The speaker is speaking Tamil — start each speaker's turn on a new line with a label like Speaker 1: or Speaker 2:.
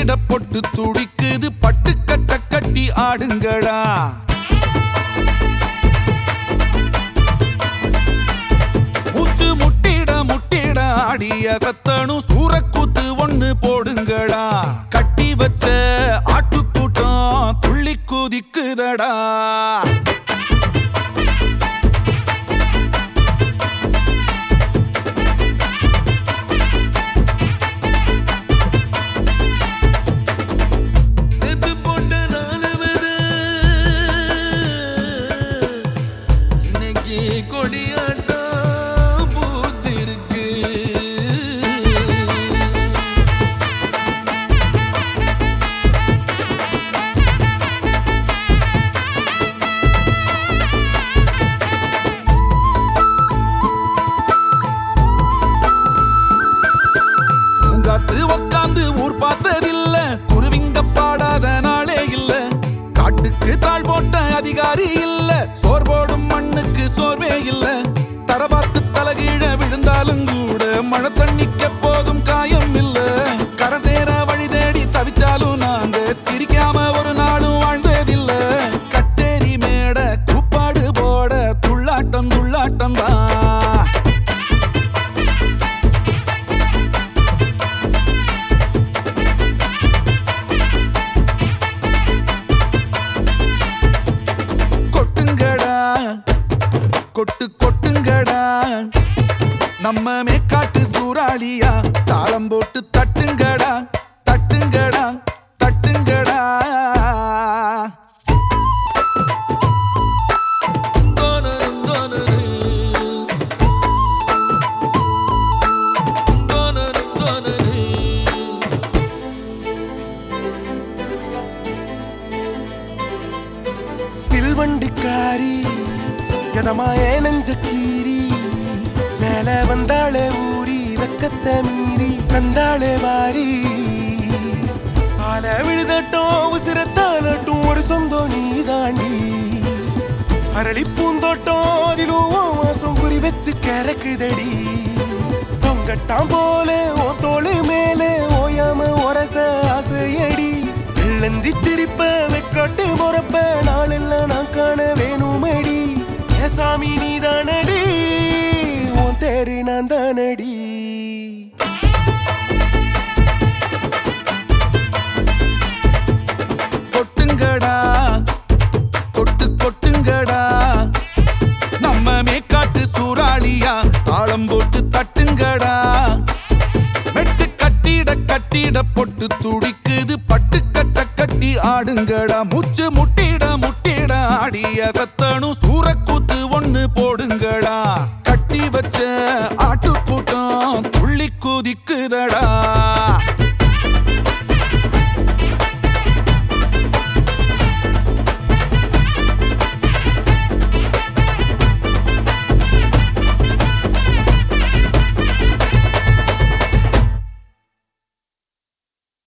Speaker 1: கட்டிட பொட்டு துடிக்குது பட்டு கச்ச கட்டி ஆடுங்கடா மூச்சு முட்டிட முட்டிட ஆடிய சத்தனும் சூரக்கூத்து ஒண்ணு போடுங்கடா கட்டி வச்ச ஆட்டுக்கூட்டம் துள்ளி குதிக்குதடா
Speaker 2: நேத்து போட்ட நாலு வித இன்னைக்கு கொடியாட்டம் பூத்திருக்கு
Speaker 1: உங்காத்து உக்காந்து ஊர் பார்த்ததில்ல குருவிங்க பாடாத நாளே இல்ல காட்டுக்கு தாழ் போட்ட அதிகாரி இல்ல சோர் போடும் மண்ணுக்கு சோர்வே இல்ல தரபாத்து தலகீழ விழுந்தாலும் கூட மழை தண்ணிக்க போதும் காயம் இல்ல கரசேர வழி தேடி தவிச்சாலும் நாங்க சிரிக்காம ஒரு நாளும் வாழ்ந்ததில்ல கச்சேரி மேட கூப்பாடு போட துள்ளாட்டம் துள்ளாட்டம் தான் கொட்டுங்கடா கொட்டு கொட்டுங்கடா நம்ம மேக்காட்டு சூறாளியா தாளம் போட்டு தட்டுங்கடா தட்டுங்கடா தட்டுங்கடா
Speaker 2: கோனரும் கோனரு கோனரும் கோனரு
Speaker 3: சில்வண்டிக்காரி எதமாயே நெஞ்ச கீரி மேல வந்தாளே ஊரி வெக்கத்தை மீறி தந்தாளே வாரி ஆல விழுதட்டும் உசிரத்தாலட்டும் ஒரு சொந்தம் நீ தாண்டி அரளி பூந்தோட்டம் அதிலும் உன் வாசம் குறி வச்சு கறக்குதடி தொங்கட்டாம் போல ஓ தோளு மேலே ஓயாம ஒரச ஆசையடி வெள்ளந்தி சிரிப்ப வெக்காட்டு முறப்ப நாளெல்லாம் நான் காண வேணுமடி ஏ சாமி நீ தானடி உன் தேரு நான் தானடி
Speaker 1: கொட்டுங்கடா கொட்டு கொட்டுங்கடா நம்ம மேக்காட்டு சூறாளியா தாளம் போட்டு தட்டுங்கடா மெட்டு கட்டிட கட்டிட பொட்டு துடிக்குது பட்டு கச்ச கட்டி ஆடுங்கடா மூச்சு முட்டிட முட்டிட ஆடிய சத்தனும் சூரக்கூத்து ஒண்ணு போடுங்கடா கட்டி வச்ச ஆட்டுக்கூட்டம் துள்ளி குதிக்குதடா